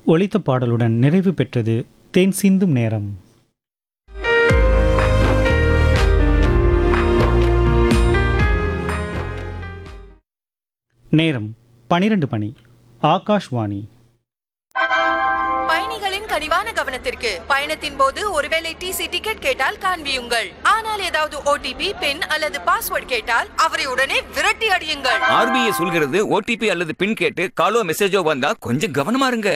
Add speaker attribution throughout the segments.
Speaker 1: ஒலித்த பாடலுடன் நிறைவு பெற்றது தேன் சிந்தும் நேரம் நேரம் பனிரெண்டு மணி ஆகாஷ்வாணி
Speaker 2: பயணிகளின் கனிவான கவனத்திற்கு பயணத்தின் போது ஒருவேளை டிசி டிக்கெட் கேட்டால் காண்பியுங்கள் ஆனால் ஏதாவது ஓடிபி பின் அல்லது பாஸ்வேர்ட் கேட்டால் அவரை உடனே விரட்டி அடியுங்கள்
Speaker 3: ஆர்பிஐ சொல்கிறது ஓடிபி அல்லது பின் கேட்டு காலோ மெசேஜோ வந்தா கொஞ்சம் கவனமா இருங்க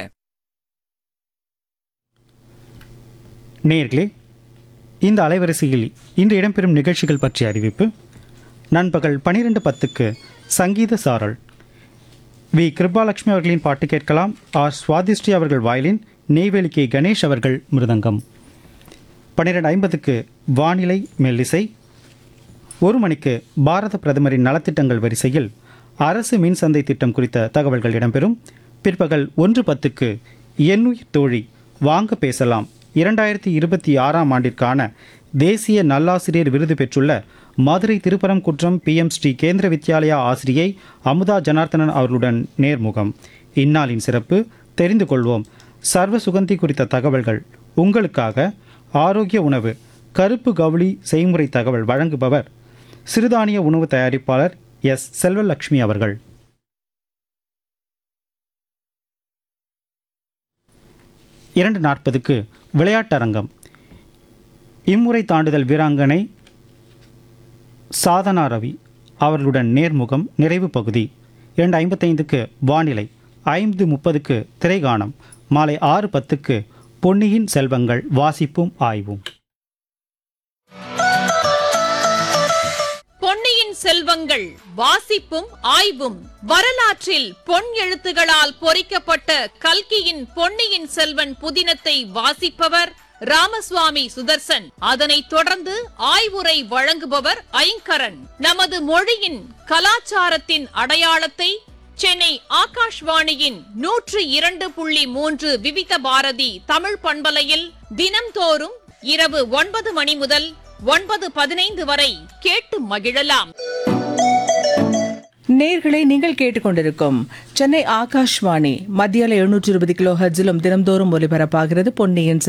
Speaker 1: நேர்களே இந்த அலைவரிசையில் இன்று இடம்பெறும் நிகழ்ச்சிகள் பற்றிய அறிவிப்பு நண்பகல் பனிரெண்டு பத்துக்கு சங்கீத சாரல் வி கிருபாலட்சுமி அவர்களின் பாட்டு கேட்கலாம் ஆர் சுவாதிஸ்ரீ அவர்கள் வயலின் நெய்வேலி கே கணேஷ் அவர்கள் மிருதங்கம் பன்னிரெண்டு ஐம்பதுக்கு வானிலை மெல்லிசை ஒரு மணிக்கு பாரத பிரதமரின் நலத்திட்டங்கள் வரிசையில் அரசு மின் சந்தை திட்டம் குறித்த தகவல்கள் இடம்பெறும் பிற்பகல் ஒன்று பத்துக்கு எண்ணுயிர் தோழி வாங்க பேசலாம் இரண்டாயிரத்தி இருபத்தி ஆறாம் ஆண்டிற்கான தேசிய நல்லாசிரியர் விருது பெற்றுள்ள மதுரை திருப்பரங்குன்றம் பிஎம் ஸ்ரீ கேந்திர வித்யாலயா ஆசிரியை அமுதா ஜனார்த்தனன் அவர்களுடன் நேர்முகம் இந்நாளின் சிறப்பு தெரிந்து கொள்வோம் சர்வ சுகந்தி குறித்த தகவல்கள் உங்களுக்காக ஆரோக்கிய உணவு கருப்பு கவுளி செய்முறை தகவல் வழங்குபவர் சிறுதானிய உணவு தயாரிப்பாளர் எஸ் செல்வலட்சுமி அவர்கள் இரண்டு நாற்பதுக்கு விளையாட்டரங்கம் இம்முறை தாண்டுதல் வீராங்கனை சாதனா ரவி அவர்களுடன் நேர்முகம் நிறைவு பகுதி இரண்டு ஐம்பத்தைந்துக்கு வானிலை ஐந்து முப்பதுக்கு திரைகாணம் மாலை ஆறு பத்துக்கு பொன்னியின் செல்வங்கள் வாசிப்பும் ஆய்வும்
Speaker 4: பொன்னியின் செல்வங்கள் வாசிப்பும் ஆய்வும் வரலாற்றில் பொன் எழுத்துகளால் பொறிக்கப்பட்ட கல்கியின் பொன்னியின் செல்வன் புதினத்தை வாசிப்பவர் ராமசுவாமி சுதர்சன் அதனைத் தொடர்ந்து ஆய்வுரை வழங்குபவர் ஐங்கரன் நமது மொழியின் கலாச்சாரத்தின் அடையாளத்தை சென்னை ஆகாஷ்வாணியின் நூற்று இரண்டு புள்ளி மூன்று விவித பாரதி தமிழ் பண்பலையில் தினம்தோறும் இரவு ஒன்பது மணி முதல் ஒன்பது பதினைந்து வரை கேட்டு மகிழலாம்
Speaker 5: நேர்களை நீங்கள் கேட்டுக்கொண்டிருக்கும் சென்னை ஆகாஷ்வாணி மத்தியால எழுநூற்று இருபது கிலோ ஹர்ஜிலும் தினம்தோறும் ஒலிபரப்பாகிறது பொன்னியின்